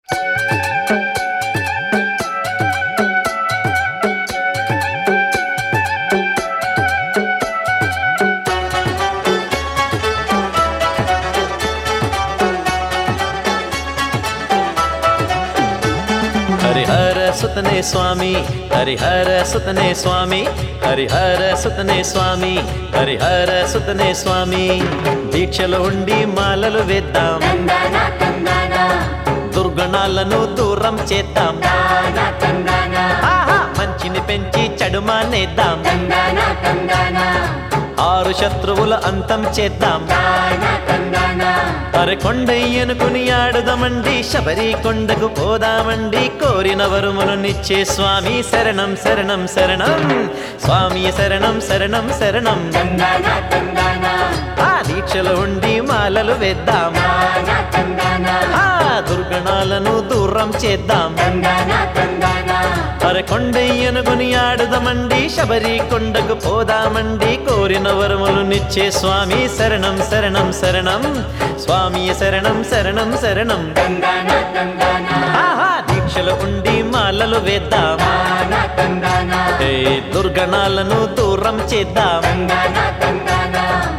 హరిహర సుతనే స్వామి హరిహర సుతనే స్వామి హరిహర సుతనే స్వామి హరిహర సుతనే స్వామి దీక్షలో ఉండి మాలలు వేద్దాం తందన తందన దుర్గణాలను దూరం చేద్దాం తాన తందన ఆహా మంచిని పెంచి చెడుమానేద్దాం తందన తందన ఆరు శత్రువుల అంతం చేద్దాం తాన తందన అరే కొండయ్యనుకుని ఆడుదామండి శబరి కొండకు పోదామండి కోరిన వరుములనిచ్చే స్వామి శరణం శరణం శరణం స్వామి శరణం శరణం శరణం తందన తందన ఆ దీక్షలో ఉండి మాలలు వేద్దాం తాన తందన ఆ దుర్గణాలను దూరం చేద్దాం తందన తందన అరే కొండయ్యనుకుని ఆడుదామండి శబరి కొండకు పోదామండి కోరిన వరములు నిచ్చే స్వామి శరణం శరణం శరణం స్వామి శరణం శరణం శరణం తందన తందన ఆహా దీక్షలు ఉండి మాలలు వేద్దాం తాన తందన ఏ దుర్గణాలను దూరం చేద్దాం తందన తందన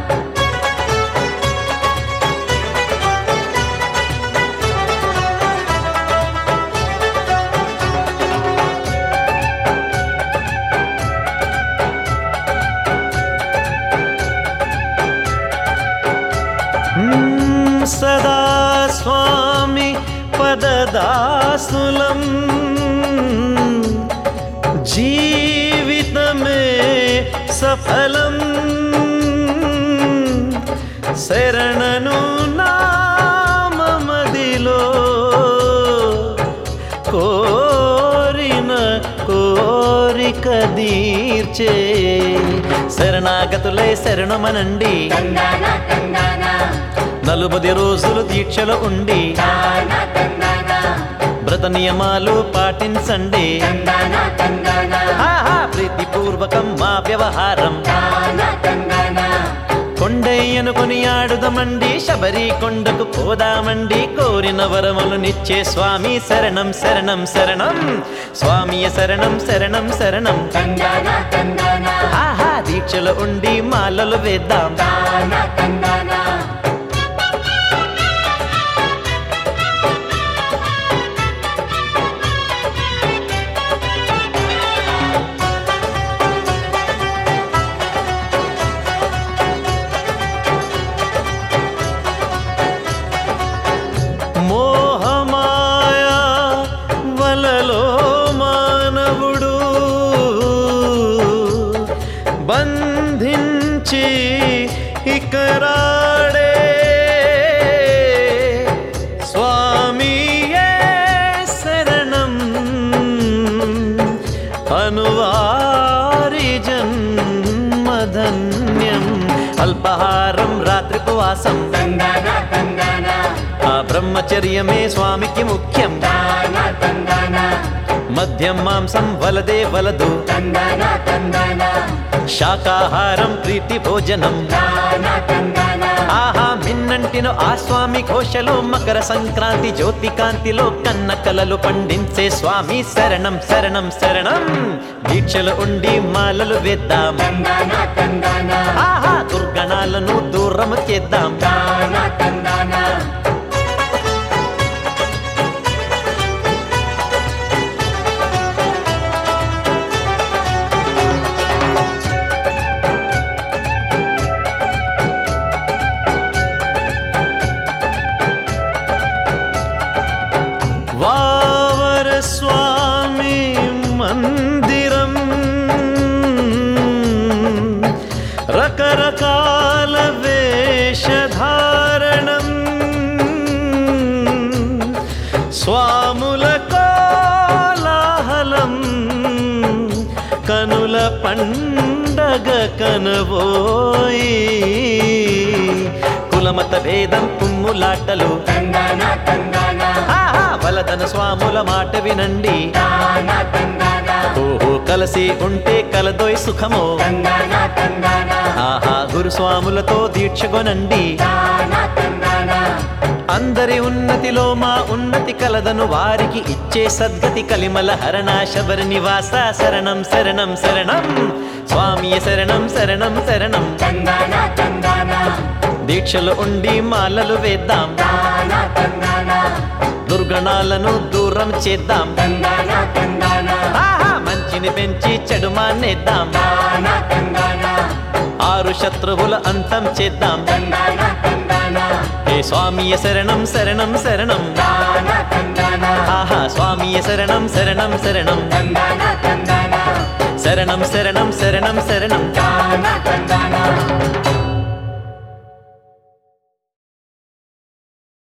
మ్మ్, సదా స్వామి పదదాసులం జీవితమే సఫలం శరణను నామమదిలో కోరిన కోరిక దీర్చే శరణాగతులే శరణమనండి తందన తందన నలుబది రోజులు దీక్షలో ఉండి తాన తందన వ్రత నియమాలు పాటించండి తందన తందన ఆహా ప్రీతిపూర్వకం మా వ్యవహారం తాన తందన కొండయ్యనుకొని ఆడుదమండి శబరి కొండకు పోదామండి కోరిన వరములు నిచ్చే స్వామి శరణం శరణం శరణం స్వామి శరణం శరణం శరణం తందన తందన ఆహా దీక్షలో ఉండి మాలలు వేద్దాం తాన తందన మోహమాయా వలలో మానవుడు బంధించి ఇకరాడే స్వామియే శరణం అనువారి జన్మధన్యం అల్పహారం రాత్రిపవాసం తందన తందన ఆ బ్రహ్మచర్యమే స్వామికి ముఖ్యం తాన తందన మద్యం మాంసం వలదే వలదు తందన తందన శాకాహారం ప్రీతి భోజనం తాన తందన ఆహా మిన్నంటిన ఆ స్వామి ఘోషలో మకర సంక్రాంతి జ్యోతి కాంతిలో కన్న కలలు పండించే స్వామి శరణం శరణం శరణం దీక్షలు ఉండి మాలలు వేద్దాం తందన తందన ఆహా దుర్గణాలను దూరం చేద్దాం తాన తందన వావర స్వామి మందిరం రకరకాల వేషధారణం స్వాముల కోలాహలం కనుల పండగ కనబోయి కులమత భేదం కుమ్ములాటలు తందన తందన ఆహా వలదన స్వాముల మాట వినండి తాన తందన ఓహో కలిసి ఉంటే కలదోయ్ సుఖమో తందన తందన ఆహా గురుస్వాములతో దీక్షగొనండి తాన తందన అందరి ఉన్నతిలో మా ఉన్నతి కలదను వారికి ఇచ్చే సద్గతి కలిమల హరణ శబరి నివాస శరణం శరణం శరణం స్వామియ శరణం శరణం శరణం తందాన తందాన దీక్షలు ఉండి మాలలు వేద్దాం తాన తందాన దుర్గణాలను దూరం చేద్దాం తందాన తందాన ఆహా మంచిని పెంచి చెడు మానేద్దాం తాన తందాన ఆరు శత్రువుల అంతం చేద్దాం తందాన తందాన హే స్వామియ శరణం శరణం శరణం తాన తందాన ఆహా స్వామియ శరణం శరణం శరణం తందాన తందాన శరణం శరణం శరణం శరణం తాన తందాన